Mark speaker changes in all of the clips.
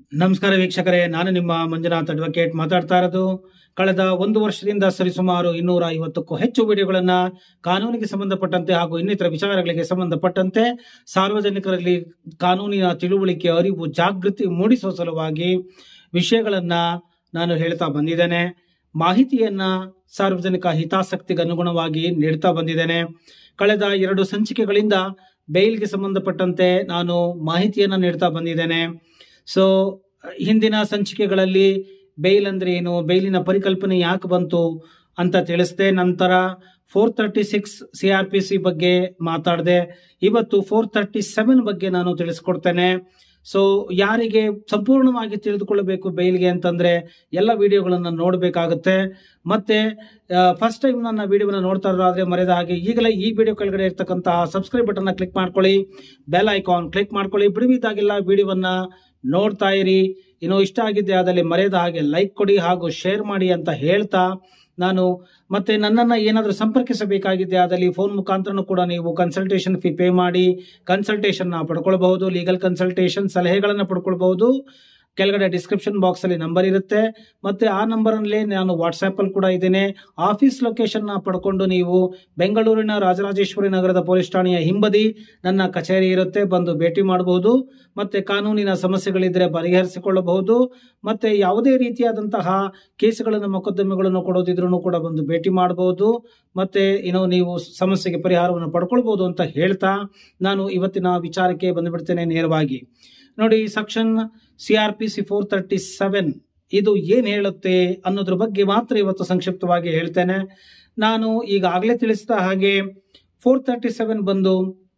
Speaker 1: ನಮಸ್ಕಾರ ವೀಕ್ಷಕರೇ ನಾನು ನಿಮ್ಮ ಮಂಜುನಾಥ್ ಅಡ್ವೊಕೇಟ್ ಮಾತಾಡ್ತಾ ಇರೋದು ಕಳೆದ ಒಂದು ವರ್ಷದಿಂದ ಸರಿಸುಮಾರು ಇನ್ನೂರ ಐವತ್ತಕ್ಕೂ ಹೆಚ್ಚು ವಿಡಿಯೋಗಳನ್ನ ಕಾನೂನಿಗೆ ಸಂಬಂಧಪಟ್ಟಂತೆ ಹಾಗೂ ಇನ್ನಿತರ ವಿಚಾರಗಳಿಗೆ ಸಂಬಂಧಪಟ್ಟಂತೆ ಸಾರ್ವಜನಿಕರಲ್ಲಿ ಕಾನೂನಿನ ತಿಳುವಳಿಕೆ ಅರಿವು ಜಾಗೃತಿ ಮೂಡಿಸುವ ಸಲುವಾಗಿ ವಿಷಯಗಳನ್ನ ನಾನು ಹೇಳ್ತಾ ಬಂದಿದ್ದೇನೆ ಮಾಹಿತಿಯನ್ನ ಸಾರ್ವಜನಿಕ ಹಿತಾಸಕ್ತಿಗೆ ಅನುಗುಣವಾಗಿ ನೀಡ್ತಾ ಬಂದಿದ್ದೇನೆ ಕಳೆದ ಎರಡು ಸಂಚಿಕೆಗಳಿಂದ ಬೇಲ್ಗೆ ಸಂಬಂಧಪಟ್ಟಂತೆ ನಾನು ಮಾಹಿತಿಯನ್ನ ನೀಡ್ತಾ ಬಂದಿದ್ದೇನೆ ಸೊ ಹಿಂದಿನ ಸಂಚಿಕೆಗಳಲ್ಲಿ ಬೇಲ್ ಅಂದ್ರೆ ಏನು ಬೇಲಿನ ಪರಿಕಲ್ಪನೆ ಯಾಕೆ ಬಂತು ಅಂತ ತಿಳಿಸ್ದೆ ನಂತರ four thirty six C R P C ಬಗ್ಗೆ ಮಾತಾಡಿದೆ ಇವತ್ತು ಫೋರ್ ತರ್ಟಿ ಸೆವೆನ್ ಬಗ್ಗೆ ನಾನು ತಿಳಿಸ್ಕೊಡ್ತೇನೆ ಸೊ ಯಾರಿಗೆ ಸಂಪೂರ್ಣವಾಗಿ ತಿಳಿದುಕೊಳ್ಳಬೇಕು ಬೇಲ್ಗೆ ಅಂತಂದ್ರೆ ಎಲ್ಲ ವಿಡಿಯೋಗಳನ್ನ ನೋಡಬೇಕಾಗುತ್ತೆ ಮತ್ತೆ ಫಸ್ಟ್ ಟೈಮ್ ನನ್ನ ವಿಡಿಯೋನ ನೋಡ್ತಾ ಇರೋದಾದ್ರೆ ಮರೆದ ಹಾಗೆ ಈಗಲೇ ಈ ವಿಡಿಯೋ ಕೆಳಗಡೆ ಇರ್ತಕ್ಕಂತಹ ಸಬ್ಸ್ಕ್ರೈಬ್ ಬಟನ್ ಕ್ಲಿಕ್ ಮಾಡ್ಕೊಳ್ಳಿ ಬೆಲ್ ಐಕಾನ್ ಕ್ಲಿಕ್ ಮಾಡ್ಕೊಳ್ಳಿ ಬಿಡುವಿದ್ದಾಗೆಲ್ಲ ವಿಡಿಯೋವನ್ನ ನೋಡ್ತಾ ಇರಿ ಇನ್ನು ಇಷ್ಟ ಆಗಿದ್ದೆ ಆದಲ್ಲಿ ಮರೆಯದ ಹಾಗೆ ಲೈಕ್ ಕೊಡಿ ಹಾಗೂ ಶೇರ್ ಮಾಡಿ ಅಂತ ಹೇಳ್ತಾ ನಾನು ಮತ್ತೆ ನನ್ನನ್ನು ಏನಾದರೂ ಸಂಪರ್ಕಿಸಬೇಕಾಗಿದ್ದೆ ಆದಲ್ಲಿ ಫೋನ್ ಮುಖಾಂತರನೂ ಕೂಡ ನೀವು ಕನ್ಸಲ್ಟೇಷನ್ ಫೀ ಪೇ ಮಾಡಿ ಕನ್ಸಲ್ಟೇಷನ್ನ ಪಡ್ಕೊಳ್ಬಹುದು ಲೀಗಲ್ ಕನ್ಸಲ್ಟೇಷನ್ ಸಲಹೆಗಳನ್ನು ಪಡ್ಕೊಳ್ಬಹುದು ಕೆಳಗಡೆ ಡಿಸ್ಕ್ರಿಪ್ಷನ್ ಬಾಕ್ಸ್ ಅಲ್ಲಿ ನಂಬರ್ ಇರುತ್ತೆ ಮತ್ತೆ ಆ ನಂಬರ್ ಅಲ್ಲಿ ನಾನು ವಾಟ್ಸ್ಆಪ್ ಅಲ್ಲಿ ಕೂಡ ಇದ್ದೇನೆ ಆಫೀಸ್ ಲೊಕೇಶನ್ ನ ಪಡ್ಕೊಂಡು ನೀವು ಬೆಂಗಳೂರಿನ ರಾಜರಾಜೇಶ್ವರಿ ನಗರದ ಪೊಲೀಸ್ ಠಾಣೆಯ ಹಿಂಬದಿ ನನ್ನ ಕಚೇರಿ ಇರುತ್ತೆ ಬಂದು ಭೇಟಿ ಮಾಡಬಹುದು ಮತ್ತೆ ಕಾನೂನಿನ ಸಮಸ್ಯೆಗಳಿದ್ರೆ ಬಗೆಹರಿಸಿಕೊಳ್ಳಬಹುದು ಮತ್ತೆ ಯಾವುದೇ ರೀತಿಯಾದಂತಹ ಕೇಸುಗಳನ್ನು ಮೊಕದ್ದಮೆಗಳನ್ನು ಕೊಡೋದಿದ್ರು ಕೂಡ ಬಂದು ಭೇಟಿ ಮಾಡಬಹುದು ಮತ್ತೆ ಏನೋ ನೀವು ಸಮಸ್ಯೆಗೆ ಪರಿಹಾರವನ್ನು ಪಡ್ಕೊಳ್ಬಹುದು ಅಂತ ಹೇಳ್ತಾ ನಾನು ಇವತ್ತಿನ ವಿಚಾರಕ್ಕೆ ಬಂದುಬಿಡ್ತೇನೆ ನೇರವಾಗಿ ನೋಡಿ section C R P C four thirty seven ಇದು ಏನ್ ಹೇಳುತ್ತೆ ಅನ್ನೋದ್ರ ಬಗ್ಗೆ ಮಾತ್ರ ಇವತ್ತು ಸಂಕ್ಷಿಪ್ತವಾಗಿ ಹೇಳ್ತೇನೆ ನಾನು ಈಗಾಗಲೇ ತಿಳಿಸಿದ ಹಾಗೆ ಫೋರ್ ತರ್ಟಿ ಸೆವೆನ್ ಬಂದು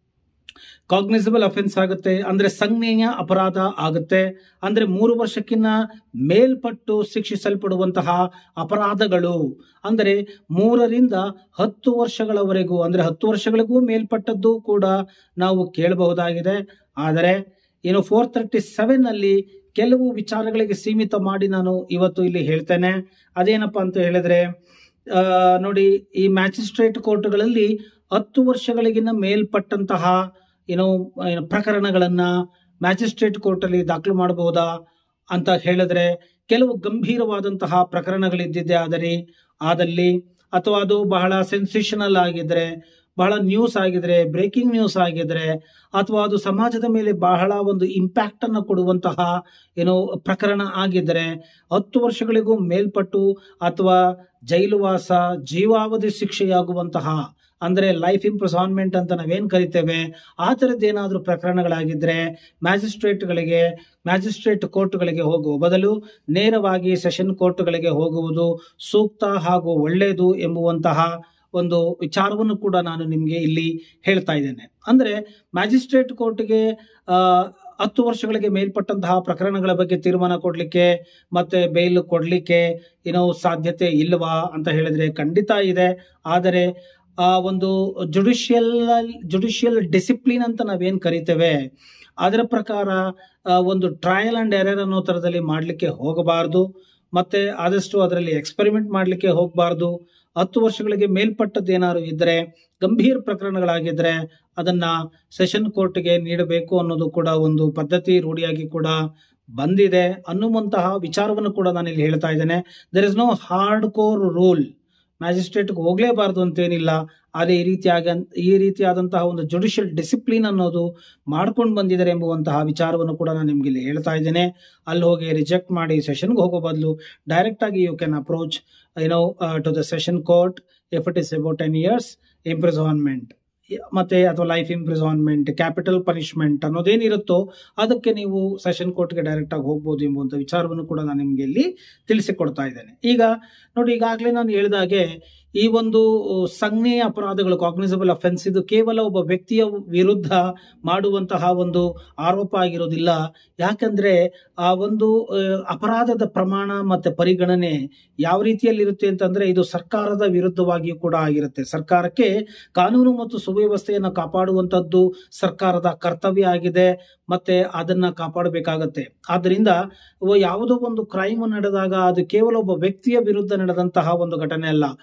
Speaker 1: ಕಾಗ್ನಿಸಿಬಲ್ ಅಫೆನ್ಸ್ ಆಗುತ್ತೆ ಅಂದ್ರೆ ಸಂಜ್ಞೇಯ ಅಪರಾಧ ಆಗುತ್ತೆ ಅಂದ್ರೆ ಮೂರು ವರ್ಷಕ್ಕಿಂತ ಮೇಲ್ಪಟ್ಟು ಶಿಕ್ಷಿಸಲ್ಪಡುವಂತಹ ಅಪರಾಧಗಳು ಅಂದರೆ ಮೂರರಿಂದ ಹತ್ತು ವರ್ಷಗಳವರೆಗೂ ಅಂದ್ರೆ ಹತ್ತು ವರ್ಷಗಳಿಗೂ ಮೇಲ್ಪಟ್ಟದ್ದು ಕೂಡ ನಾವು ಕೇಳಬಹುದಾಗಿದೆ ಆದರೆ ಏನು ಫೋರ್ ತರ್ಟಿ ಸೆವೆನ್ ಅಲ್ಲಿ ಕೆಲವು ವಿಚಾರಗಳಿಗೆ ಸೀಮಿತ ಮಾಡಿ ನಾನು ಇವತ್ತು ಇಲ್ಲಿ ಹೇಳ್ತೇನೆ ಅದೇನಪ್ಪ ಅಂತ ಹೇಳಿದ್ರೆ ಆ, ನೋಡಿ ಈ ಮ್ಯಾಜಿಸ್ಟ್ರೇಟ್ ಕೋರ್ಟ್ಗಳಲ್ಲಿ ಹತ್ತು ವರ್ಷಗಳಿಗಿನ್ನ ಮೇಲ್ಪಟ್ಟಂತಹ ಏನೋ ಏನು ಪ್ರಕರಣಗಳನ್ನ ಮ್ಯಾಜಿಸ್ಟ್ರೇಟ್ ಕೋರ್ಟ್ ಅಲ್ಲಿ ದಾಖಲು ಮಾಡಬಹುದಾ ಅಂತ ಹೇಳಿದ್ರೆ ಕೆಲವು ಗಂಭೀರವಾದಂತಹ ಪ್ರಕರಣಗಳಿದ್ದಿದ್ದೆ ಆದರೆ ಆದಲ್ಲಿ ಅಥವಾ ಅದು ಬಹಳ ಸೆನ್ಸೇಷನಲ್ ಆಗಿದ್ರೆ ಬಹಳ ನ್ಯೂಸ್ ಆಗಿದ್ರೆ ಬ್ರೇಕಿಂಗ್ ನ್ಯೂಸ್ ಆಗಿದ್ರೆ ಅಥವಾ ಅದು ಸಮಾಜದ ಮೇಲೆ ಬಹಳ ಒಂದು ಇಂಪ್ಯಾಕ್ಟ್ ಅನ್ನು ಕೊಡುವಂತಹ ಏನೋ ಪ್ರಕರಣ ಆಗಿದ್ರೆ ಹತ್ತು ವರ್ಷಗಳಿಗೂ ಮೇಲ್ಪಟ್ಟು ಅಥವಾ ಜೈಲುವಾಸ ಜೀವಾವಧಿ ಶಿಕ್ಷೆಯಾಗುವಂತಹ ಅಂದ್ರೆ ಲೈಫ್ ಇಂಪ್ರಿಸಾನ್ಮೆಂಟ್ ಅಂತ ನಾವೇನ್ ಕರಿತೇವೆ ಆ ಥರದ್ದೇನಾದ್ರೂ ಪ್ರಕರಣಗಳಾಗಿದ್ರೆ ಮ್ಯಾಜಿಸ್ಟ್ರೇಟ್ಗಳಿಗೆ ಮ್ಯಾಜಿಸ್ಟ್ರೇಟ್ ಕೋರ್ಟ್ಗಳಿಗೆ ಹೋಗುವ ಬದಲು ನೇರವಾಗಿ ಸೆಷನ್ ಕೋರ್ಟ್ಗಳಿಗೆ ಹೋಗುವುದು ಸೂಕ್ತ ಹಾಗೂ ಒಳ್ಳೆಯದು ಎಂಬುವಂತಹ ಒಂದು ವಿಚಾರವನ್ನು ಕೂಡ ನಾನು ನಿಮಗೆ ಇಲ್ಲಿ ಹೇಳ್ತಾ ಇದ್ದೇನೆ ಅಂದ್ರೆ ಮ್ಯಾಜಿಸ್ಟ್ರೇಟ್ ಕೋರ್ಟ್ಗೆ ಆ ಹತ್ತು ವರ್ಷಗಳಿಗೆ ಮೇಲ್ಪಟ್ಟಂತಹ ಪ್ರಕರಣಗಳ ಬಗ್ಗೆ ತೀರ್ಮಾನ ಕೊಡ್ಲಿಕ್ಕೆ ಮತ್ತೆ ಬೇಲ್ ಕೊಡ್ಲಿಕ್ಕೆ ಏನೋ ಸಾಧ್ಯತೆ ಇಲ್ವಾ ಅಂತ ಹೇಳಿದ್ರೆ ಖಂಡಿತ ಇದೆ ಆದರೆ ಆ ಒಂದು ಜುಡಿಷಿಯಲ್ ಜುಡಿಷಿಯಲ್ ಡಿಸಿಪ್ಲಿನ್ ಅಂತ ನಾವೇನ್ ಕರಿತೇವೆ ಅದರ ಪ್ರಕಾರ ಆ, ಒಂದು ಟ್ರಯಲ್ ಅಂಡ್ ಎರರ್ ಅನ್ನೋ ತರದಲ್ಲಿ ಮಾಡಲಿಕ್ಕೆ ಹೋಗಬಾರದು ಮತ್ತೆ ಆದಷ್ಟು ಅದರಲ್ಲಿ ಎಕ್ಸ್ಪೆರಿಮೆಂಟ್ ಮಾಡಲಿಕ್ಕೆ ಹೋಗಬಾರ್ದು ಹತ್ತು ವರ್ಷಗಳಿಗೆ ಮೇಲ್ಪಟ್ಟದ್ದು ಏನಾದ್ರು ಇದ್ರೆ ಗಂಭೀರ ಪ್ರಕರಣಗಳಾಗಿದ್ರೆ ಅದನ್ನ ಸೆಷನ್ ಕೋರ್ಟ್ಗೆ ನೀಡಬೇಕು ಅನ್ನೋದು ಕೂಡ ಒಂದು ಪದ್ಧತಿ ರೂಢಿಯಾಗಿ ಕೂಡ ಬಂದಿದೆ ಅನ್ನುವಂತಹ ವಿಚಾರವನ್ನು ಕೂಡ ನಾನು ಇಲ್ಲಿ ಹೇಳ್ತಾ ಇದ್ದೇನೆ there is no hard core rule ಮ್ಯಾಜಿಸ್ಟ್ರೇಟ್ಗೆ ಹೋಗ್ಲೇಬಾರ್ದು ಅಂತೇನಿಲ್ಲ ಆದರೆ ಈ ರೀತಿಯಾಗ ಈ ರೀತಿಯಾದಂತಹ ಒಂದು ಜುಡಿಷಿಯಲ್ ಡಿಸಿಪ್ಲಿನ್ ಅನ್ನೋದು ಮಾಡ್ಕೊಂಡು ಬಂದಿದ್ದಾರೆ ಎಂಬುವಂತಹ ವಿಚಾರವನ್ನು ಕೂಡ ನಾನು ನಿಮ್ಗೆ ಇಲ್ಲಿ ಹೇಳ್ತಾ ಇದ್ದೇನೆ ಅಲ್ಲಿ ಹೋಗಿ ರಿಜೆಕ್ಟ್ ಮಾಡಿ ಸೆಷನ್ಗೆ ಹೋಗೋ ಬದಲು ಡೈರೆಕ್ಟ್ ಆಗಿ you can approach you know to the session court if it is about ten years imprisonment ಮತ್ತೆ ಅಥವಾ ಲೈಫ್ ಇಂಪ್ರಿಸಾನ್ಮೆಂಟ್ ಕ್ಯಾಪಿಟಲ್ ಪನಿಷ್ಮೆಂಟ್ ಅನ್ನೋದೇನಿರುತ್ತೋ ಅದಕ್ಕೆ ನೀವು ಸೆಷನ್ ಕೋರ್ಟ್ಗೆ ಡೈರೆಕ್ಟ್ ಆಗಿ ಹೋಗ್ಬೋದು ಎಂಬುವಂಥ ವಿಚಾರವನ್ನು ಕೂಡ ನಾನು ನಿಮಗೆ ಇಲ್ಲಿ ತಿಳಿಸಿಕೊಡ್ತಾ ಇದ್ದೇನೆ ಈಗ ನೋಡಿ ಈಗಾಗಲೇ ನಾನು ಹೇಳಿದಾಗೆ ಈ ಒಂದು ಸಂಜ್ಞೆಯ ಅಪರಾಧಗಳು ಕಾಗ್ನಿಸಬಲ್ ಅಫೆನ್ಸ್ ಇದು ಕೇವಲ ಒಬ್ಬ ವ್ಯಕ್ತಿಯ ವಿರುದ್ಧ ಮಾಡುವಂತಹ ಒಂದು ಆರೋಪ ಆಗಿರೋದಿಲ್ಲ ಯಾಕಂದ್ರೆ ಆ ಒಂದು ಆ, ಅಪರಾಧದ ಪ್ರಮಾಣ ಮತ್ತೆ ಪರಿಗಣನೆ ಯಾವ ರೀತಿಯಲ್ಲಿ ಇರುತ್ತೆ ಅಂತಂದ್ರೆ ಇದು ಸರ್ಕಾರದ ವಿರುದ್ಧವಾಗಿಯೂ ಕೂಡ ಆಗಿರುತ್ತೆ ಸರ್ಕಾರಕ್ಕೆ ಕಾನೂನು ಮತ್ತು ಸುವ್ಯವಸ್ಥೆಯನ್ನು ಕಾಪಾಡುವಂತದ್ದು ಸರ್ಕಾರದ ಕರ್ತವ್ಯ ಆಗಿದೆ ಮತ್ತೆ ಅದನ್ನ ಕಾಪಾಡಬೇಕಾಗತ್ತೆ ಆದ್ರಿಂದ ಒ- ಯಾವುದೋ ಒಂದು ಕ್ರೈಮ್ ನಡೆದಾಗ ಅದು ಕೇವಲ ಒಬ್ಬ ವ್ಯಕ್ತಿಯ ವಿರುದ್ಧ ನಡೆದಂತಹ ಒಂದು ಘಟನೆ ಅಲ್ಲ ಉದಾಹರಣೆ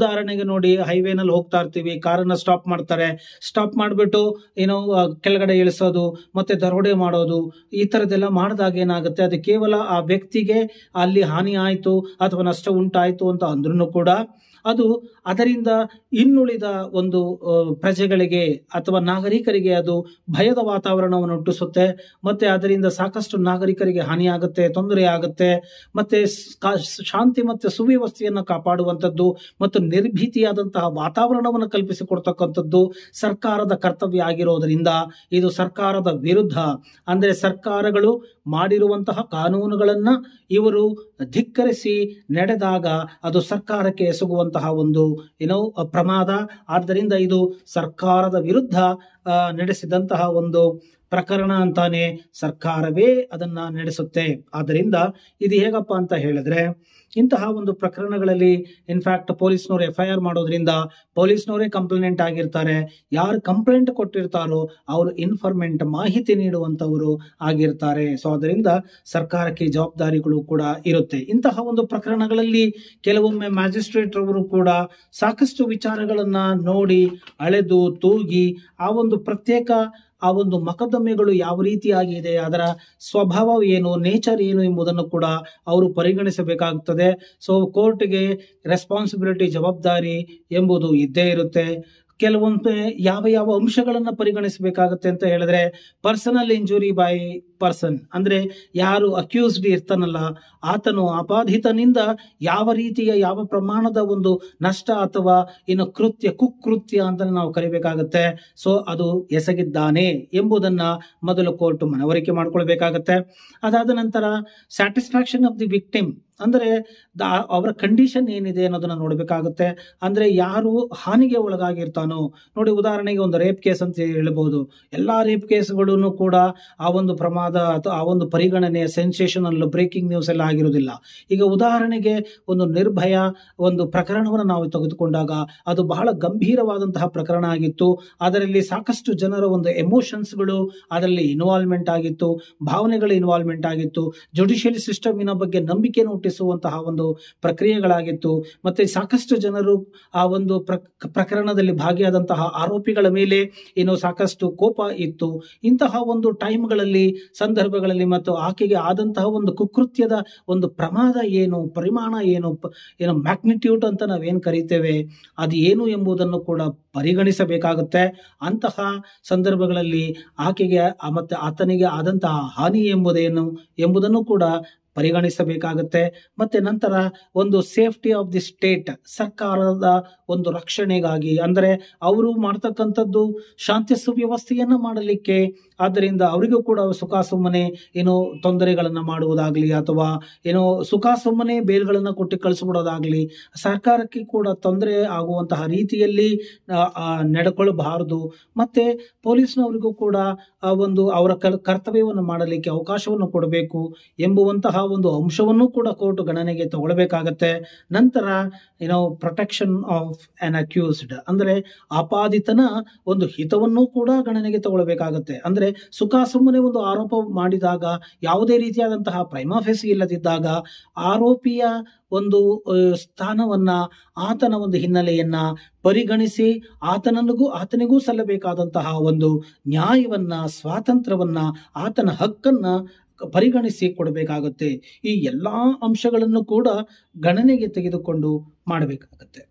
Speaker 1: ಉದಾಹರಣೆಗೆ ನೋಡಿ ಹೈವೇನಲ್ಲಿ ಹೋಗ್ತಾ ಇರ್ತೀವಿ ಕಾರನ್ನ ಸ್ಟಾಪ್ ಮಾಡ್ತಾರೆ ಸ್ಟಾಪ್ ಮಾಡಿಬಿಟ್ಟು ಏನೋ ಆ, ಕೆಳಗಡೆ ಇಳಿಸೋದು ಮತ್ತೆ ದರೋಡೆ ಮಾಡೋದು ಈ ತರದೆಲ್ಲ ಮಾಡಿದಾಗ ಏನಾಗುತ್ತೆ ಅದು ಕೇವಲ ಆ ವ್ಯಕ್ತಿಗೆ ಅಲ್ಲಿ ಹಾನಿ ಆಯಿತು ಅಥವಾ ನಷ್ಟ ಉಂಟಾಯಿತು ಅಂತ ಅಂದ್ರೂ ಕೂಡ ಅದು ಅದರಿಂದ ಇನ್ನುಳಿದ ಒಂದು ಆ, ಪ್ರಜೆಗಳಿಗೆ ಅಥವಾ ನಾಗರಿಕರಿಗೆ ಅದು ಭಯದ ವಾತಾವರಣವನ್ನು ಹುಟ್ಟಿಸುತ್ತೆ ಮತ್ತೆ ಅದರಿಂದ ಸಾಕಷ್ಟು ನಾಗರಿಕರಿಗೆ ಹಾನಿಯಾಗುತ್ತೆ ತೊಂದರೆ ಆಗುತ್ತೆ ಮತ್ತೆ ಸ್- ಕಾ- ಶಾಂತಿ ಮತ್ತೆ ಸುವ್ಯವಸ್ಥೆಯನ್ನು ಕಾಪಾಡುವಂಥದ್ದು ಮತ್ತು ನಿರ್ಭೀತಿಯಾದಂತಹ ವಾತಾವರಣವನ್ನು ಕಲ್ಪಿಸಿಕೊಡ್ತಕ್ಕಂಥದ್ದು ಸರ್ಕಾರದ ಕರ್ತವ್ಯ ಆಗಿರೋದರಿಂದ ಇದು ಸರ್ಕಾರದ ವಿರುದ್ಧ ಅಂದರೆ ಸರ್ಕಾರಗಳು ಮಾಡಿರುವಂತಹ ಕಾನೂನುಗಳನ್ನ ಇವರು ಧಿಕ್ಕರಿಸಿ ನಡೆದಾಗ ಅದು ಸರ್ಕಾರಕ್ಕೆ ಎಸಗುವಂತಹ ಒಂದು ಏನೋ ಅ, ಪ್ರಮಾದ ಆದ್ದರಿಂದ ಇದು ಸರ್ಕಾರದ ವಿರುದ್ಧ ಆ, ನಡೆಸಿದಂತಹ ಒಂದು ಪ್ರಕರಣ ಅಂತಾನೆ ಸರ್ಕಾರವೇ ಅದನ್ನ ನಡೆಸುತ್ತೆ ಆದ್ದರಿಂದ ಇದು ಹೇಗಪ್ಪ ಅಂತ ಹೇಳಿದ್ರೆ ಇಂತಹ ಒಂದು ಪ್ರಕರಣಗಳಲ್ಲಿ ಇನ್ಫ್ಯಾಕ್ಟ್ ಪೊಲೀಸ್ನವರು ಎಫ್ ಐ ಆರ್ ಮಾಡೋದ್ರಿಂದ ಪೊಲೀಸ್ನವರೇ ಕಂಪ್ಲೇಂಟ್ ಆಗಿರ್ತಾರೆ ಯಾರು ಕಂಪ್ಲೇಂಟ್ ಕೊಟ್ಟಿರ್ತಾರೋ ಅವರು ಇನ್ಫಾರ್ಮೆಂಟ್ ಮಾಹಿತಿ ನೀಡುವಂತವರು ಆಗಿರ್ತಾರೆ ಸೊ ಅದರಿಂದ ಸರ್ಕಾರಕ್ಕೆ ಈ ಜವಾಬ್ದಾರಿಗಳು ಕೂಡ ಇರುತ್ತೆ ಇಂತಹ ಒಂದು ಪ್ರಕರಣಗಳಲ್ಲಿ ಕೆಲವೊಮ್ಮೆ ಮ್ಯಾಜಿಸ್ಟ್ರೇಟ್ ಅವರು ಕೂಡ ಸಾಕಷ್ಟು ವಿಚಾರಗಳನ್ನ ನೋಡಿ ಅಳೆದು ತೂಗಿ ಆ ಒಂದು ಪ್ರತ್ಯೇಕ ಆ ಒಂದು ಮೊಕದ್ದಮೆಗಳು ಯಾವ ರೀತಿಯಾಗಿದೆ ಅದರ ಸ್ವಭಾವ ಏನು ನೇಚರ್ ಏನು ಎಂಬುದನ್ನು ಕೂಡ ಅವರು ಪರಿಗಣಿಸಬೇಕಾಗುತ್ತದೆ ಸೊ ಕೋರ್ಟ್ಗೆ ರೆಸ್ಪಾನ್ಸಿಬಿಲಿಟಿ ಜವಾಬ್ದಾರಿ ಎಂಬುದು ಇದ್ದೇ ಇರುತ್ತೆ ಕೆಲವೊಮ್ಮೆ ಯಾವ ಯಾವ ಅಂಶಗಳನ್ನು ಪರಿಗಣಿಸಬೇಕಾಗುತ್ತೆ ಅಂತ ಹೇಳಿದ್ರೆ ಪರ್ಸನಲ್ ಇಂಜುರಿ ಬೈ ಪರ್ಸನ್ ಅಂದ್ರೆ ಯಾರು ಅಕ್ಯೂಸ್ಡ್ ಇರ್ತಾನಲ್ಲ ಆತನು ಅಪಾಧಿತನಿಂದ ಯಾವ ರೀತಿಯ ಯಾವ ಪ್ರಮಾಣದ ಒಂದು ನಷ್ಟ ಅಥವಾ ಇನ್ನು ಕೃತ್ಯ ಕುಕೃತ್ಯ ಅಂತ ನಾವು ಕರಿಬೇಕಾಗತ್ತೆ ಸೊ ಅದು ಎಸಗಿದ್ದಾನೆ ಎಂಬುದನ್ನ ಮೊದಲು ಕೋರ್ಟ್ ಮನವರಿಕೆ ಮಾಡ್ಕೊಳ್ಬೇಕಾಗತ್ತೆ ಅದಾದ ನಂತರ ಸ್ಯಾಟಿಸ್ಫ್ಯಾಕ್ಷನ್ ಆಫ್ ದಿ ವಿಕ್ಟಿಮ್ ಅಂದರೆ ದ- ಅವರ ಕಂಡೀಷನ್ ಏನಿದೆ ಅನ್ನೋದನ್ನ ನೋಡಬೇಕಾಗುತ್ತೆ ಅಂದ್ರೆ ಯಾರು ಹಾನಿಗೆ ಒಳಗಾಗಿರ್ತಾನೋ ನೋಡಿ ಉದಾಹರಣೆಗೆ ಒಂದು ರೇಪ್ ಕೇಸ್ ಅಂತ ಹೇಳ್ಬಹುದು ಎಲ್ಲಾ ರೇಪ್ ಕೇಸ್ಗಳನ್ನು ಕೂಡ ಆ ಒಂದು ಪ್ರಮಾದ ಅಥವಾ ಆ ಒಂದು ಪರಿಗಣನೆ ಸೆನ್ಸೇಷನಲ್ ಬ್ರೇಕಿಂಗ್ ನ್ಯೂಸ್ ಎಲ್ಲ ಆಗಿರುವುದಿಲ್ಲ ಈಗ ಉದಾಹರಣೆಗೆ ಒಂದು ನಿರ್ಭಯ ಒಂದು ಪ್ರಕರಣವನ್ನು ನಾವು ತೆಗೆದುಕೊಂಡಾಗ ಅದು ಬಹಳ ಗಂಭೀರವಾದಂತಹ ಪ್ರಕರಣ ಆಗಿತ್ತು ಅದರಲ್ಲಿ ಸಾಕಷ್ಟು ಜನರ ಒಂದು ಎಮೋಷನ್ಸ್ಗಳು ಅದರಲ್ಲಿ ಇನ್ವಾಲ್ವ್ಮೆಂಟ್ ಆಗಿತ್ತು ಭಾವನೆಗಳ ಇನ್ವಾಲ್ವ್ಮೆಂಟ್ ಆಗಿತ್ತು ಜುಡಿಷಿಯಲ್ ಸಿಸ್ಟಮಿನ ಬಗ್ಗೆ ನಂಬಿಕೆಯನ್ನು ಹುಟ್ಟಿಸುವಂತಹ ಒಂದು ಪ್ರಕ್ರಿಯೆಗಳಾಗಿತ್ತು ಮತ್ತೆ ಸಾಕಷ್ಟು ಜನರು ಆ ಒಂದು ಪ್ರಕ್- ಪ್ರಕರಣದಲ್ಲಿ ಭಾಗಿಯಾದಂತಹ ಆರೋಪಿಗಳ ಮೇಲೆ ಏನೋ ಸಾಕಷ್ಟು ಕೋಪ ಇತ್ತು ಇಂತಹ ಒಂದು ಟೈಮ್ಗಳಲ್ಲಿ ಸಂದರ್ಭಗಳಲ್ಲಿ ಮತ್ತು ಆಕೆಗೆ ಆದಂತಹ ಒಂದು ಕುಕೃತ್ಯದ ಒಂದು ಪ್ರಮಾದ ಏನು ಪರಿಮಾಣ ಏನು ಪ- ಏನು ಮ್ಯಾಗ್ನಿಟ್ಯೂಡ್ ಅಂತ ನಾವೇನು ಕರಿತೇವೆ ಅದು ಏನು ಎಂಬುದನ್ನು ಕೂಡ ಪರಿಗಣಿಸಬೇಕಾಗುತ್ತೆ ಅಂತಹ ಸಂದರ್ಭಗಳಲ್ಲಿ ಆಕೆಗೆ ಆ- ಮತ್ತೆ ಆತನಿಗೆ ಆದಂತಹ ಹಾನಿ ಎಂಬುದೇನು ಎಂಬುದನ್ನು ಕೂಡ ಪರಿಗಣಿಸಬೇಕಾಗುತ್ತೆ ಮತ್ತೆ ನಂತರ ಒಂದು ಸೇಫ್ಟಿ ಆಫ್ ದಿ ಸ್ಟೇಟ್ ಸರ್ಕಾರದ ಒಂದು ರಕ್ಷಣೆಗಾಗಿ ಅಂದರೆ ಅವರು ಮಾಡ್ತಕ್ಕಂಥದ್ದು ಶಾಂತಿ ಸುವ್ಯವಸ್ಥೆಯನ್ನ ಮಾಡಲಿಕ್ಕೆ ಆದ್ದರಿಂದ ಅವರಿಗೂ ಕೂಡ ಸುಖ ಸುಮ್ಮನೆ ಏನೋ ತೊಂದರೆಗಳನ್ನು ಮಾಡುವುದಾಗ್ಲಿ ಅಥವಾ ಏನೋ ಸುಖ ಸುಮ್ಮನೆ ಬೇಲ್ಗಳನ್ನು ಕೊಟ್ಟು ಕಳಿಸ್ಬಿಡೋದಾಗ್ಲಿ ಸರ್ಕಾರಕ್ಕೆ ಕೂಡ ತೊಂದರೆ ಆಗುವಂತಹ ರೀತಿಯಲ್ಲಿ ಆ, ಆ, ನಡ್ಕೊಳ್ಬಾರದು ಮತ್ತೆ ಪೊಲೀಸ್ನವರಿಗೂ ಕೂಡ ಆ ಒಂದು ಅವರ ಕರ್- ಕರ್ತವ್ಯವನ್ನು ಮಾಡಲಿಕ್ಕೆ ಅವಕಾಶವನ್ನು ಕೊಡಬೇಕು ಎಂಬುವಂತಹ ಒಂದು ಅಂಶವನ್ನು ಕೂಡ ಕೋರ್ಟ್ ಗಣನೆಗೆ ತಗೊಳ್ಬೇಕಾಗತ್ತೆ ನಂತರ ಏನೋ ಪ್ರೊಟೆಕ್ಷನ್ ಆಫ್ ಅನ್ ಅಕ್ಯೂಸ್ಡ್ ಅಂದ್ರೆ ಆಪಾದಿತನ ಒಂದು ಹಿತವನ್ನು ಕೂಡ ಗಣನೆಗೆ ತಗೊಳ್ಬೇಕಾಗತ್ತೆ ಅಂದ್ರೆ ಸುಖ ಸುಮ್ಮನೆ ಒಂದು ಆರೋಪ ಮಾಡಿದಾಗ ಯಾವುದೇ ರೀತಿಯಾದಂತಹ ಪ್ರೈಮಾಫೆಸಿ ಇಲ್ಲದಿದ್ದಾಗ ಆರೋಪಿಯ ಒಂದು ಆ, ಸ್ಥಾನವನ್ನ ಆತನ ಒಂದು ಹಿನ್ನೆಲೆಯನ್ನ ಪರಿಗಣಿಸಿ ಆತನನಿಗೂ ಆತನಿಗೂ ಸಲ್ಲಬೇಕಾದಂತಹ ಒಂದು ನ್ಯಾಯವನ್ನ ಸ್ವಾತಂತ್ರ್ಯವನ್ನ ಆತನ ಹಕ್ಕನ್ನ ಪರಿಗಣಿಸಿ ಕೊಡಬೇಕಾಗುತ್ತೆ ಈ ಎಲ್ಲಾ ಅಂಶಗಳನ್ನು ಕೂಡ ಗಣನೆಗೆ ತೆಗೆದುಕೊಂಡು ಮಾಡಬೇಕಾಗತ್ತೆ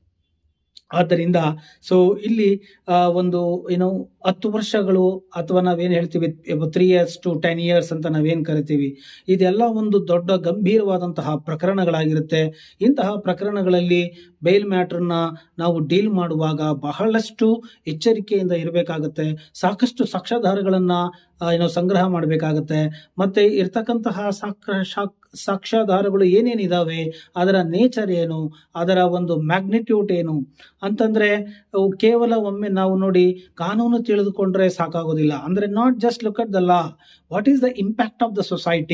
Speaker 1: ಆದ್ದರಿಂದ ಸೊ ಇಲ್ಲಿ ಆ, ಒಂದು ಏನು ಹತ್ತು ವರ್ಷಗಳು ಅಥವಾ ನಾವೇನು ಹೇಳ್ತೀವಿ three years to ten years ಅಂತ ನಾವೇನು ಕರಿತೀವಿ ಇದೆಲ್ಲ ಒಂದು ದೊಡ್ಡ ಗಂಭೀರವಾದಂತಹ ಪ್ರಕರಣಗಳಾಗಿರುತ್ತೆ ಇಂತಹ ಪ್ರಕರಣಗಳಲ್ಲಿ ಬೇಲ್ ಮ್ಯಾಟ್ರನ್ನ ನಾವು ಡೀಲ್ ಮಾಡುವಾಗ ಬಹಳಷ್ಟು ಎಚ್ಚರಿಕೆಯಿಂದ ಇರಬೇಕಾಗುತ್ತೆ ಸಾಕಷ್ಟು ಸಾಕ್ಷ್ಯಾಧಾರಗಳನ್ನ ಆ, ಏನೋ ಸಂಗ್ರಹ ಮಾಡಬೇಕಾಗತ್ತೆ ಮತ್ತೆ ಇರ್ತಕ್ಕಂತಹ ಸಾಕ್ರ ಶಾಕ್ ಸಾಕ್ಷ್ಯಾಧಾರಗಳು ಏನೇನಿದಾವೆ ಅದರ ನೇಚರ್ ಏನು ಅದರ ಒಂದು ಮ್ಯಾಗ್ನಿಟ್ಯೂಡ್ ಏನು ಅಂತಂದ್ರೆ ಅವು ಕೇವಲ ಒಮ್ಮೆ ನಾವು ನೋಡಿ ಕಾನೂನು ತಿಳಿದುಕೊಂಡ್ರೆ ಸಾಕಾಗೋದಿಲ್ಲ ಅಂದ್ರೆ not just look at the law what is the impact of the society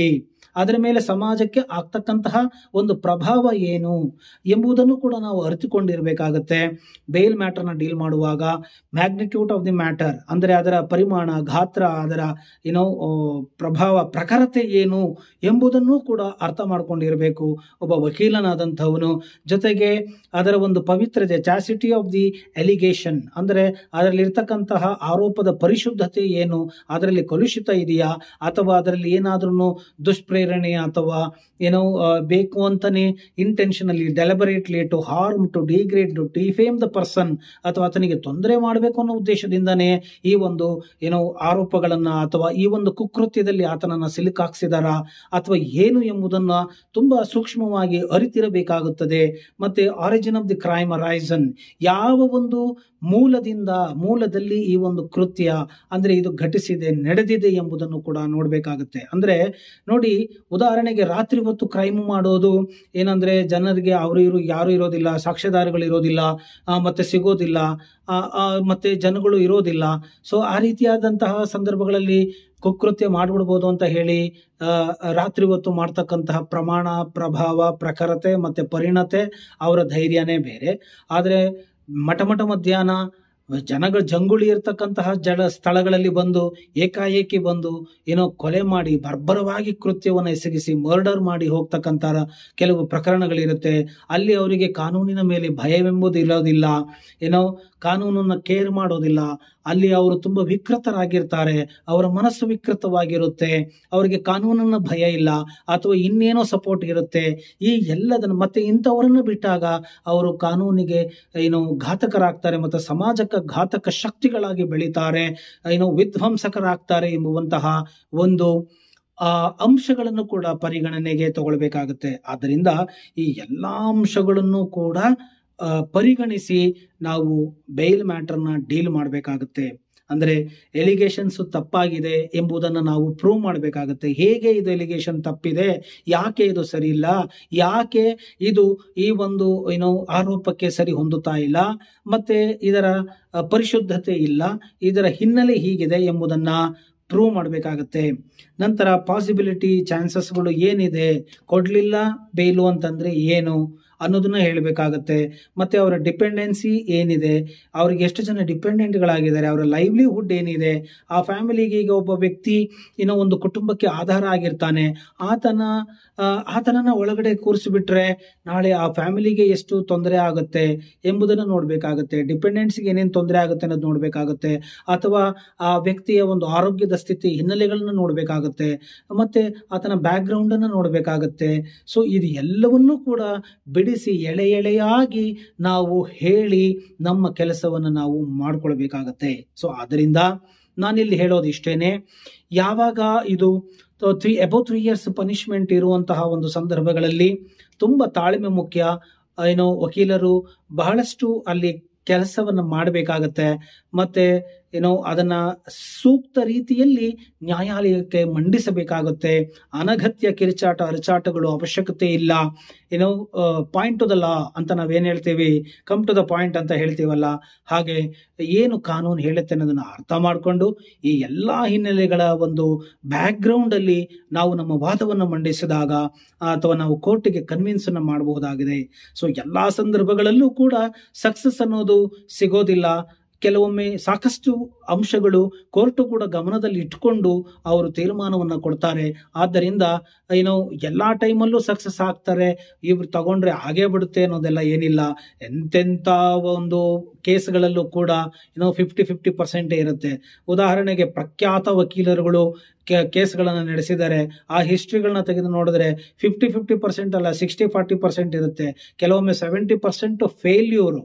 Speaker 1: ಅದರ ಮೇಲೆ ಸಮಾಜಕ್ಕೆ ಆಗ್ತಕ್ಕಂತಹ ಒಂದು ಪ್ರಭಾವ ಏನು ಎಂಬುದನ್ನು ಕೂಡ ನಾವು ಅರಿತುಕೊಂಡಿರಬೇಕಾಗತ್ತೆ ಬೇಲ್ ಮ್ಯಾಟರ್ನ ಡೀಲ್ ಮಾಡುವಾಗ ಮ್ಯಾಗ್ನಿಟ್ಯೂಡ್ ಆಫ್ ದಿ ಮ್ಯಾಟರ್ ಅಂದರೆ ಅದರ ಪರಿಮಾಣ ಗಾತ್ರ ಅದರ ಏನೋ ಆ, ಪ್ರಭಾವ ಪ್ರಖರತೆ ಏನು ಎಂಬುದನ್ನು ಕೂಡ ಅರ್ಥ ಮಾಡ್ಕೊಂಡಿರಬೇಕು ಒಬ್ಬ ವಕೀಲನಾದಂಥವನು ಜೊತೆಗೆ ಅದರ ಒಂದು ಪವಿತ್ರತೆ ಚಾಸಿಟಿ ಆಫ್ ದಿ ಎಲಿಗೇಷನ್ ಅಂದರೆ ಅದರಲ್ಲಿರ್ತಕ್ಕಂತಹ ಆರೋಪದ ಪರಿಶುದ್ಧತೆ ಏನು ಅದರಲ್ಲಿ ಕಲುಷಿತ ಇದೆಯಾ ಅಥವಾ ಅದರಲ್ಲಿ ಏನಾದ್ರೂ ದುಷ್ಪ್ರೇರಣೆ ಅಥವಾ ಏನೋ ಆ, ಬೇಕು ಅಂತಾನೆ intentionally deliberately to harm to degrade to defame the person ಅಥವಾ ಆತನಿಗೆ ತೊಂದರೆ ಮಾಡಬೇಕು ಅನ್ನೋ ಉದ್ದೇಶದಿಂದನೇ ಈ ಒಂದು ಏನೋ ಆರೋಪಗಳನ್ನ ಅಥವಾ ಈ ಒಂದು ಕುಕೃತ್ಯದಲ್ಲಿ ಆತನನ್ನ ಸಿಲುಕಾಕ್ಸಿದಾರ ಅಥವಾ ಏನು ಎಂಬುದನ್ನ ತುಂಬಾ ಸೂಕ್ಷ್ಮವಾಗಿ ಅರಿತಿರಬೇಕಾಗುತ್ತದೆ ಮತ್ತೆ origin of the crime arisen ಯಾವ ಒಂದು ಮೂಲದಿಂದ ಮೂಲದಲ್ಲಿ ಈ ಒಂದು ಕೃತ್ಯ ಅಂದ್ರೆ ಇದು ಘಟಿಸಿದೆ ನಡೆದಿದೆ ಎಂಬುದನ್ನು ಕೂಡ ನೋಡಬೇಕಾಗುತ್ತೆ ಅಂದ್ರೆ ನೋಡಿ ಉದಾಹರಣೆಗೆ ರಾತ್ರಿ ಹೊತ್ತು ಕ್ರೈಮ್ ಮಾಡೋದು ಏನಂದ್ರೆ ಜನರಿಗೆ ಅವರು ಇರು ಯಾರು ಇರೋದಿಲ್ಲ ಸಾಕ್ಷ್ಯದಾರಗಳು ಇರೋದಿಲ್ಲ ಆ, ಮತ್ತೆ ಸಿಗೋದಿಲ್ಲ ಆ, ಆ, ಮತ್ತೆ ಜನಗಳು ಇರೋದಿಲ್ಲ ಸೊ ಆ ರೀತಿಯಾದಂತಹ ಸಂದರ್ಭಗಳಲ್ಲಿ ಕುಕೃತ್ಯ ಮಾಡ್ಬಿಡ್ಬೋದು ಅಂತ ಹೇಳಿ ಆ, ರಾತ್ರಿ ಹೊತ್ತು ಮಾಡ್ತಕ್ಕಂತಹ ಪ್ರಮಾಣ ಪ್ರಭಾವ ಪ್ರಖರತೆ ಮತ್ತೆ ಪರಿಣತೆ ಅವರ ಧೈರ್ಯನೇ ಬೇರೆ ಆದರೆ ಮಠ ಮಠ ಮಧ್ಯಾಹ್ನ ಜನಗಳ ಜಂಗುಳಿ ಇರ್ತಕ್ಕಂತಹ ಜಡ ಸ್ಥಳಗಳಲ್ಲಿ ಬಂದು ಏಕಾಏಕಿ ಬಂದು ಏನೋ ಕೊಲೆ ಮಾಡಿ ಬರ್ಬರವಾಗಿ ಕೃತ್ಯವನ್ನು ಎಸಗಿಸಿ ಮರ್ಡರ್ ಮಾಡಿ ಹೋಗ್ತಕ್ಕಂಥ ಕೆಲವು ಪ್ರಕರಣಗಳಿರುತ್ತೆ ಅಲ್ಲಿ ಅವರಿಗೆ ಕಾನೂನಿನ ಮೇಲೆ ಭಯವೆಂಬುದು ಇರೋದಿಲ್ಲ ಏನೋ ಕಾನೂನನ್ನ ಕೇರ್ ಮಾಡೋದಿಲ್ಲ ಅಲ್ಲಿ ಅವರು ತುಂಬ ವಿಕೃತರಾಗಿರ್ತಾರೆ ಅವರ ಮನಸ್ಸು ವಿಕೃತವಾಗಿರುತ್ತೆ ಅವರಿಗೆ ಕಾನೂನನ್ನ ಭಯ ಇಲ್ಲ ಅಥವಾ ಇನ್ನೇನೋ ಸಪೋರ್ಟ್ ಇರುತ್ತೆ ಈ ಎಲ್ಲದನ್ನು ಮತ್ತೆ ಇಂಥವರನ್ನು ಬಿಟ್ಟಾಗ ಅವರು ಕಾನೂನಿಗೆ ಏನು ಘಾತಕರಾಗ್ತಾರೆ ಮತ್ತು ಸಮಾಜಕ್ಕೆ ಘಾತಕ ಶಕ್ತಿಗಳಾಗಿ ಬೆಳೀತಾರೆ ಏನು ವಿಧ್ವಂಸಕರಾಗ್ತಾರೆ ಎಂಬುವಂತಹ ಒಂದು ಆ ಅಂಶಗಳನ್ನು ಕೂಡ ಪರಿಗಣನೆಗೆ ತಗೊಳ್ಬೇಕಾಗುತ್ತೆ ಆದ್ದರಿಂದ ಈ ಎಲ್ಲ ಅಂಶಗಳನ್ನು ಕೂಡ ಆ, ಪರಿಗಣಿಸಿ ನಾವು ಬೇಲ್ ಮ್ಯಾಟರ್ನ ಡೀಲ್ ಮಾಡಬೇಕಾಗುತ್ತೆ ಅಂದ್ರೆ ಎಲಿಗೇಷನ್ಸ್ ತಪ್ಪಾಗಿದೆ ಎಂಬುದನ್ನು ನಾವು ಪ್ರೂವ್ ಮಾಡಬೇಕಾಗುತ್ತೆ ಹೇಗೆ ಇದು ಎಲಿಗೇಷನ್ ತಪ್ಪಿದೆ ಯಾಕೆ ಇದು ಸರಿ ಇಲ್ಲ ಯಾಕೆ ಇದು ಈ ಒಂದು ಏನೋ ಆರೋಪಕ್ಕೆ ಸರಿ ಹೊಂದುತ್ತಾ ಇಲ್ಲ ಮತ್ತೆ ಇದರ ಆ, ಪರಿಶುದ್ಧತೆ ಇಲ್ಲ ಇದರ ಹಿನ್ನೆಲೆ ಹೀಗಿದೆ ಎಂಬುದನ್ನ ಪ್ರೂವ್ ಮಾಡಬೇಕಾಗತ್ತೆ ನಂತರ ಪಾಸಿಬಿಲಿಟಿ ಚಾನ್ಸಸ್ಗಳು ಏನಿದೆ ಕೊಡ್ಲಿಲ್ಲ ಬೇಲು ಅಂತಂದ್ರೆ ಏನು ಅನ್ನೋದನ್ನ ಹೇಳಬೇಕಾಗತ್ತೆ ಮತ್ತೆ ಅವರ ಡಿಪೆಂಡೆನ್ಸಿ ಏನಿದೆ ಅವ್ರಿಗೆ ಎಷ್ಟು ಜನ ಡಿಪೆಂಡೆಂಟ್ಗಳಾಗಿದ್ದಾರೆ ಅವರ ಲೈವ್ಲಿಹುಡ್ ಏನಿದೆ ಆ ಫ್ಯಾಮಿಲಿಗೆ ಈಗ ಒಬ್ಬ ವ್ಯಕ್ತಿ ಏನೋ ಒಂದು ಕುಟುಂಬಕ್ಕೆ ಆಧಾರ ಆಗಿರ್ತಾನೆ ಆತನ ಆ, ಆತನನ್ನ ಒಳಗಡೆ ಕೂರಿಸಿಬಿಟ್ರೆ ನಾಳೆ ಆ ಫ್ಯಾಮಿಲಿಗೆ ಎಷ್ಟು ತೊಂದರೆ ಆಗುತ್ತೆ ಎಂಬುದನ್ನು ನೋಡಬೇಕಾಗುತ್ತೆ ಡಿಪೆಂಡೆನ್ಸ್ಗೆ ಏನೇನು ತೊಂದರೆ ಆಗುತ್ತೆ ಅನ್ನೋದು ನೋಡಬೇಕಾಗುತ್ತೆ ಅಥವಾ ಆ ವ್ಯಕ್ತಿಯ ಒಂದು ಆರೋಗ್ಯದ ಸ್ಥಿತಿ ಹಿನ್ನೆಲೆಗಳನ್ನ ನೋಡಬೇಕಾಗುತ್ತೆ ಮತ್ತೆ ಆತನ ಬ್ಯಾಕ್ಗ್ರೌಂಡ್ ಅನ್ನು ನೋಡಬೇಕಾಗುತ್ತೆ ಸೊ ಇದು ಎಲ್ಲವನ್ನೂ ಕೂಡ ಬಿಡಿಸಿ ಎಳೆ ಎಳೆಯಾಗಿ ನಾವು ಹೇಳಿ ನಮ್ಮ ಕೆಲಸವನ್ನು ನಾವು ಮಾಡ್ಕೊಳ್ಬೇಕಾಗತ್ತೆ ಸೊ ಅದರಿಂದ ನಾನಿಲ್ಲಿ ಹೇಳೋದು ಇಷ್ಟೇನೆ ಯಾವಾಗ ಇದು three above three years punishment ಇರುವಂತಹ ಒಂದು ಸಂದರ್ಭಗಳಲ್ಲಿ ತುಂಬ ತಾಳ್ಮೆ ಮುಖ್ಯ ಏನೋ ವಕೀಲರು ಬಹಳಷ್ಟು ಅಲ್ಲಿ ಕೆಲಸವನ್ನು ಮಾಡಬೇಕಾಗತ್ತೆ ಮತ್ತೆ ಏನೋ ಅದನ್ನ ಸೂಕ್ತ ರೀತಿಯಲ್ಲಿ ನ್ಯಾಯಾಲಯಕ್ಕೆ ಮಂಡಿಸಬೇಕಾಗುತ್ತೆ ಅನಗತ್ಯ ಕಿರುಚಾಟ ಅರಚಾಟಗಳು ಅವಶ್ಯಕತೆ ಇಲ್ಲ ಏನೋ ಪಾಯಿಂಟ್ ಟು ದ ಲಾ ಅಂತ ನಾವೇನು ಹೇಳ್ತೀವಿ ಕಮ್ ಟು ದ ಪಾಯಿಂಟ್ ಅಂತ ಹೇಳ್ತೀವಲ್ಲ ಹಾಗೆ ಏನು ಕಾನೂನು ಹೇಳುತ್ತೆ ಅನ್ನೋದನ್ನ ಅರ್ಥ ಮಾಡಿಕೊಂಡು ಈ ಎಲ್ಲ ಹಿನ್ನೆಲೆಗಳ ಒಂದು ಬ್ಯಾಕ್ಗ್ರೌಂಡ್ ಅಲ್ಲಿ ನಾವು ನಮ್ಮ ವಾದವನ್ನು ಮಂಡಿಸಿದಾಗ ಅಥವಾ ನಾವು ಕೋರ್ಟಿಗೆ ಕನ್ವಿನ್ಸ್ ಅನ್ನು ಮಾಡಬಹುದಾಗಿದೆ ಸೊ ಎಲ್ಲಾ ಸಂದರ್ಭಗಳಲ್ಲೂ ಕೂಡ ಸಕ್ಸಸ್ ಅನ್ನೋದು ಸಿಗೋದಿಲ್ಲ ಕೆಲವೊಮ್ಮೆ ಸಾಕಷ್ಟು ಅಂಶಗಳು ಕೋರ್ಟು ಕೂಡ ಗಮನದಲ್ಲಿ ಇಟ್ಕೊಂಡು ಅವರು ತೀರ್ಮಾನವನ್ನು ಕೊಡ್ತಾರೆ ಆದ್ದರಿಂದ ಏನೋ ಎಲ್ಲಾ ಟೈಮಲ್ಲೂ ಸಕ್ಸಸ್ ಆಗ್ತಾರೆ ಇವ್ರು ತಗೊಂಡ್ರೆ ಹಾಗೇ ಬಿಡುತ್ತೆ ಅನ್ನೋದೆಲ್ಲ ಏನಿಲ್ಲ ಎಂತೆಂಥ ಒಂದು ಕೇಸ್ಗಳಲ್ಲೂ ಕೂಡ ಏನೋ ಫಿಫ್ಟಿ ಫಿಫ್ಟಿ ಪರ್ಸೆಂಟೇ ಇರುತ್ತೆ ಉದಾಹರಣೆಗೆ ಪ್ರಖ್ಯಾತ ವಕೀಲರುಗಳು ಕೇಸ್ಗಳನ್ನು ನಡೆಸಿದ್ದಾರೆ ಆ ಹಿಸ್ಟ್ರಿಗಳನ್ನ ತೆಗೆದು ನೋಡಿದ್ರೆ ಫಿಫ್ಟಿ ಫಿಫ್ಟಿ ಪರ್ಸೆಂಟ್ ಅಲ್ಲ ಸಿಕ್ಸ್ಟಿ ಫಾರ್ಟಿ ಪರ್ಸೆಂಟ್ ಇರುತ್ತೆ ಕೆಲವೊಮ್ಮೆ seventy percent failure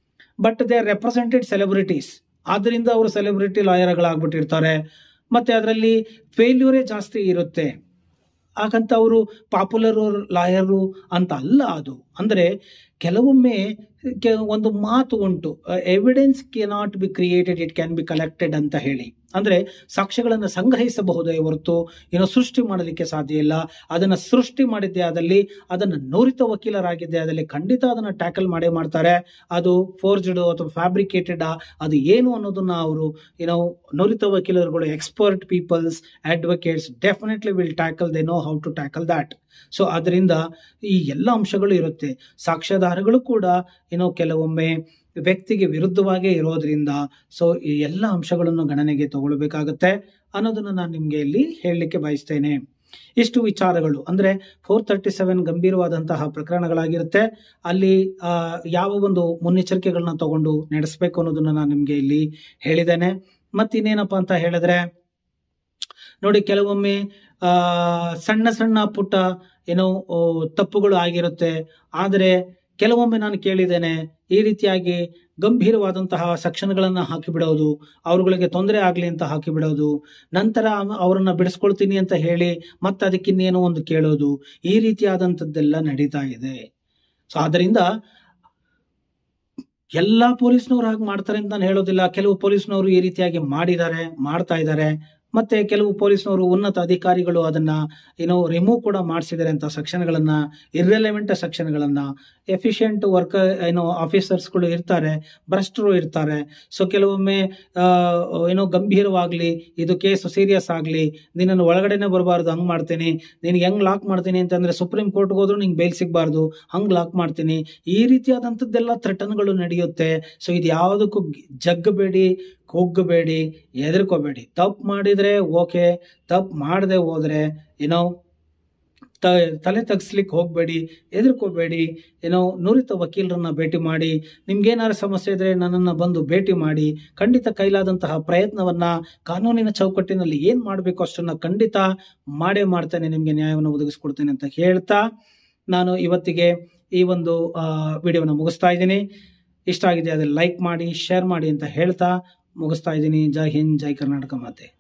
Speaker 1: but they are represented celebrities ಆದ್ದರಿಂದ ಅವರು ಸೆಲೆಬ್ರಿಟಿ ಲಾಯರ್ಗಳಾಗ್ಬಿಟ್ಟಿರ್ತಾರೆ ಮತ್ತೆ ಅದರಲ್ಲಿ ಫೇಲ್ಯೂರೇ ಜಾಸ್ತಿ ಇರುತ್ತೆ ಹಾಗಂತ ಅವರು ಪಾಪ್ಯುಲರ್ ಲಾಯರು ಅಂತ ಅಲ್ಲ ಅದು ಅಂದರೆ ಕೆಲವೊಮ್ಮೆ ಕೆ ಒಂದು ಮಾತು ಉಂಟು evidence can not be created it can be collected ಅಂತ ಹೇಳಿ ಅಂದ್ರೆ ಸಾಕ್ಷ್ಯಗಳನ್ನು ಸಂಗ್ರಹಿಸಬಹುದೇ ಹೊರತು ಏನೋ ಸೃಷ್ಟಿ ಮಾಡಲಿಕ್ಕೆ ಸಾಧ್ಯ ಇಲ್ಲ ಅದನ್ನ ಸೃಷ್ಟಿ ಮಾಡಿದ್ದೇ ಆದಲ್ಲಿ ಅದನ್ನ ನುರಿತ ವಕೀಲರಾಗಿದ್ದೇ ಆದಲ್ಲಿ ಖಂಡಿತ ಅದನ್ನ ಟ್ಯಾಕಲ್ ಮಾಡೇ ಮಾಡ್ತಾರೆ ಅದು ಫೋರ್ಜ್ಡ್ ಅಥವಾ ಫ್ಯಾಬ್ರಿಕೇಟೆಡ್ ಅದು ಏನು ಅನ್ನೋದನ್ನ ಅವರು ಏನೋ ನುರಿತ ವಕೀಲರುಗಳು expert peoples advocates definitely will tackle they know how to tackle that so ಅದರಿಂದ ಈ ಎಲ್ಲ ಅಂಶಗಳು ಇರುತ್ತೆ ಸಾಕ್ಷ್ಯಾಧಾರಗಳು ಕೂಡ ಏನೋ ಕೆಲವೊಮ್ಮೆ ವ್ಯಕ್ತಿಗೆ ವಿರುದ್ಧವಾಗೇ ಇರೋದ್ರಿಂದ ಸೊ ಈ ಎಲ್ಲ ಅಂಶಗಳನ್ನು ಗಣನೆಗೆ ತಗೊಳ್ಬೇಕಾಗತ್ತೆ ಅನ್ನೋದನ್ನ ನಾನು ನಿಮ್ಗೆ ಇಲ್ಲಿ ಹೇಳಲಿಕ್ಕೆ ಬಯಸ್ತೇನೆ ಇಷ್ಟು ವಿಚಾರಗಳು ಅಂದ್ರೆ ಫೋರ್ ತರ್ಟಿ ಸೆವೆನ್ ಗಂಭೀರವಾದಂತಹ ಪ್ರಕರಣಗಳಾಗಿರುತ್ತೆ ಅಲ್ಲಿ ಆ, ಯಾವ ಒಂದು ಮುನ್ನೆಚ್ಚರಿಕೆಗಳನ್ನ ತಗೊಂಡು ನಡೆಸಬೇಕು ಅನ್ನೋದನ್ನ ನಾನು ನಿಮ್ಗೆ ಇಲ್ಲಿ ಹೇಳಿದ್ದೇನೆ ಮತ್ತಿನ್ನೇನಪ್ಪ ಅಂತ ಹೇಳಿದ್ರೆ ನೋಡಿ ಕೆಲವೊಮ್ಮೆ ಆ ಸಣ್ಣ ಸಣ್ಣ ಪುಟ್ಟ ಏನೋ ಓ, ತಪ್ಪುಗಳು ಆಗಿರುತ್ತೆ ಆದರೆ ಕೆಲವೊಮ್ಮೆ ನಾನು ಕೇಳಿದ್ದೇನೆ ಈ ರೀತಿಯಾಗಿ ಗಂಭೀರವಾದಂತಹ ಸೆಕ್ಷನ್ಗಳನ್ನ ಹಾಕಿಬಿಡೋದು ಅವರುಗಳಿಗೆ ತೊಂದರೆ ಆಗಲಿ ಅಂತ ಹಾಕಿಬಿಡೋದು ನಂತರ ಅವ- ಅವರನ್ನ ಬಿಡಿಸ್ಕೊಳ್ತೀನಿ ಅಂತ ಹೇಳಿ ಮತ್ತೆ ಅದಕ್ಕಿನ್ನೇನೋ ಒಂದು ಕೇಳೋದು ಈ ರೀತಿಯಾದಂಥದ್ದೆಲ್ಲ ನಡೀತಾ ಇದೆ ಸೊ ಆದ್ದರಿಂದ ಎಲ್ಲಾ ಪೊಲೀಸ್ನವ್ರು ಹಾಗೆ ಮಾಡ್ತಾರೆ ಅಂತ ನಾನು ಹೇಳೋದಿಲ್ಲ ಕೆಲವು ಪೊಲೀಸ್ನವರು ಈ ರೀತಿಯಾಗಿ ಮಾಡಿದ್ದಾರೆ ಮಾಡ್ತಾ ಇದ್ದಾರೆ ಮತ್ತೆ ಕೆಲವು ಪೊಲೀಸ್ನವರು ಉನ್ನತ ಅಧಿಕಾರಿಗಳು ಅದನ್ನ ಏನೋ ರಿಮೂವ್ ಕೂಡ ಮಾಡಿಸಿದ್ದಾರೆ ಅಂತ ಸೆಕ್ಷನ್ಗಳನ್ನ ಇರ್ರೆಲೆವೆಂಟ್ ಸೆಕ್ಷನ್ಗಳನ್ನ ಎಫಿಷಿಯಂಟ್ ವರ್ಕರ್ ಏನೋ ಆಫೀಸರ್ಸ್ಗಳು ಇರ್ತಾರೆ ಭ್ರಷ್ಟರು ಇರ್ತಾರೆ ಸೊ ಕೆಲವೊಮ್ಮೆ ಆ, ಏನೋ ಗಂಭೀರವಾಗ್ಲಿ ಇದು ಕೇಸ್ ಸೀರಿಯಸ್ ಆಗಲಿ ನಿನ್ನನ್ನು ಒಳಗಡೆನೆ ಬರಬಾರ್ದು ಹಂಗ್ ಮಾಡ್ತೀನಿ ನಿನ್ಗೆ ಹೆಂಗ್ ಲಾಕ್ ಮಾಡ್ತೀನಿ ಅಂತಂದ್ರೆ ಸುಪ್ರೀಂ ಕೋರ್ಟ್ಗೆ ಹೋದ್ರು ನಿಂಗೆ ಬೇಲ್ ಸಿಗಬಾರ್ದು ಹಂಗ್ ಲಾಕ್ ಮಾಡ್ತೀನಿ ಈ ರೀತಿಯಾದಂಥದ್ದೆಲ್ಲ ಥ್ರೆಟನ್ಗಳು ನಡೆಯುತ್ತೆ ಸೊ ಇದು ಯಾವುದಕ್ಕೂ ಜಗ್ಗಬೇಡಿ ಕುಗ್ಗಬೇಡಿ ಹೆದರ್ಕೋಬೇಡಿ ತಪ್ಪು ಮಾಡಿದ್ರೆ ಓಕೆ ತಪ್ಪು ಮಾಡದೆ ಹೋದ್ರೆ ಏನೋ ತ ತಲೆ ತಗ್ಸ್ಲಿಕ್ಕೆ ಹೋಗಬೇಡಿ ಹೆದರ್ಕೋಬೇಡಿ ಏನೋ ನುರಿತ ವಕೀಲರನ್ನ ಭೇಟಿ ಮಾಡಿ ನಿಮ್ಗೇನಾದ್ರು ಸಮಸ್ಯೆ ಇದ್ರೆ ನನ್ನನ್ನು ಬಂದು ಭೇಟಿ ಮಾಡಿ ಖಂಡಿತ ಕೈಲಾದಂತಹ ಪ್ರಯತ್ನವನ್ನ ಕಾನೂನಿನ ಚೌಕಟ್ಟಿನಲ್ಲಿ ಏನ್ ಮಾಡಬೇಕು ಅಷ್ಟನ್ನ ಖಂಡಿತ ಮಾಡೇ ಮಾಡ್ತೇನೆ ನಿಮ್ಗೆ ನ್ಯಾಯವನ್ನು ಒದಗಿಸ್ಕೊಡ್ತೇನೆ ಅಂತ ಹೇಳ್ತಾ ನಾನು ಇವತ್ತಿಗೆ ಈ ಒಂದು ವಿಡಿಯೋನ ಮುಗಿಸ್ತಾ ಇದ್ದೀನಿ ಇಷ್ಟ ಆಗಿದೆ ಅದ್ರ ಲೈಕ್ ಮಾಡಿ ಶೇರ್ ಮಾಡಿ ಅಂತ ಹೇಳ್ತಾ ಮುಗಿಸ್ತಾ ಇದ್ದೀನಿ ಜೈ ಹಿಂದ್ ಜೈ ಕರ್ನಾಟಕ ಮಾತೆ